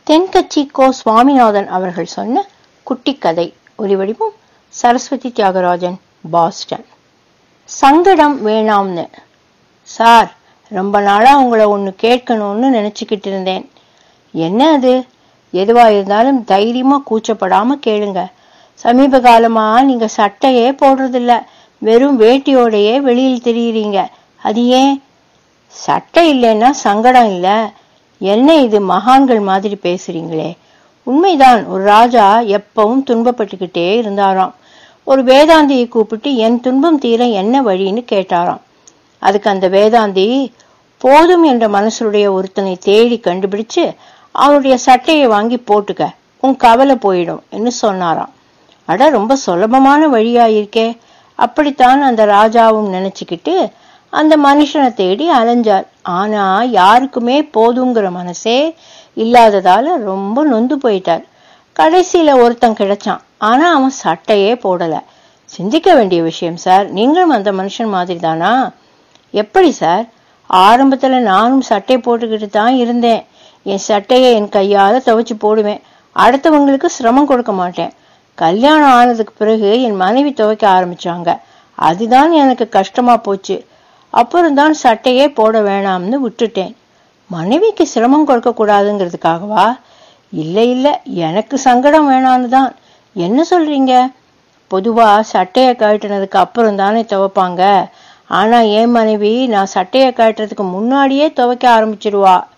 தென்கட்சி கோ சுவாமிநாதன் அவர்கள் சொன்ன குட்டி கதை ஒலிவடிவம் சரஸ்வதி தியாகராஜன் பாஸ்டன் சங்கடம் வேணாம்னு சார் ரொம்ப நாளா உங்களை ஒன்று கேட்கணும்னு நினைச்சுக்கிட்டு இருந்தேன் என்ன அது எதுவா இருந்தாலும் தைரியமா கூச்சப்படாம கேளுங்க சமீப காலமா நீங்க சட்டையே போடுறதில்ல வெறும் வேட்டியோடையே வெளியில் தெரியுறீங்க அது ஏன் சட்டை இல்லைன்னா சங்கடம் இல்ல என்ன இது மகான்கள் மாதிரி பேசுறீங்களே உண்மைதான் ஒரு ராஜா எப்பவும் துன்பப்பட்டுக்கிட்டே இருந்தாராம் ஒரு வேதாந்தியை கூப்பிட்டு என் துன்பம் தீர என்ன வழின்னு கேட்டாராம் அதுக்கு அந்த வேதாந்தி போதும் என்ற மனசுடைய ஒருத்தனை தேடி கண்டுபிடிச்சு அவனுடைய சட்டையை வாங்கி போட்டுக்க உன் கவலை போயிடும் என்று சொன்னாராம் அட ரொம்ப சுலபமான வழியா இருக்கே அப்படித்தான் அந்த ராஜாவும் நினைச்சுக்கிட்டு அந்த மனுஷனை தேடி அலைஞ்சார் ஆனா யாருக்குமே போதுங்கிற மனசே இல்லாததால ரொம்ப நொந்து போயிட்டார் கடைசியில ஒருத்தன் கிடைச்சான் ஆனா அவன் சட்டையே போடல சிந்திக்க வேண்டிய விஷயம் சார் நீங்களும் அந்த மனுஷன் மாதிரி தானா எப்படி சார் ஆரம்பத்துல நானும் சட்டை போட்டுக்கிட்டு தான் இருந்தேன் என் சட்டையை என் கையால துவைச்சு போடுவேன் அடுத்தவங்களுக்கு சிரமம் கொடுக்க மாட்டேன் கல்யாணம் ஆனதுக்கு பிறகு என் மனைவி துவைக்க ஆரம்பிச்சாங்க அதுதான் எனக்கு கஷ்டமா போச்சு அப்புறம்தான் சட்டையே போட வேணாம்னு விட்டுட்டேன் மனைவிக்கு சிரமம் கொடுக்க கூடாதுங்கிறதுக்காகவா இல்ல இல்ல எனக்கு சங்கடம் வேணான்னு தான் என்ன சொல்றீங்க பொதுவா சட்டையை கழட்டினதுக்கு அப்புறம் தானே துவைப்பாங்க ஆனா என் மனைவி நான் சட்டையை கழட்டுறதுக்கு முன்னாடியே துவைக்க ஆரம்பிச்சிருவா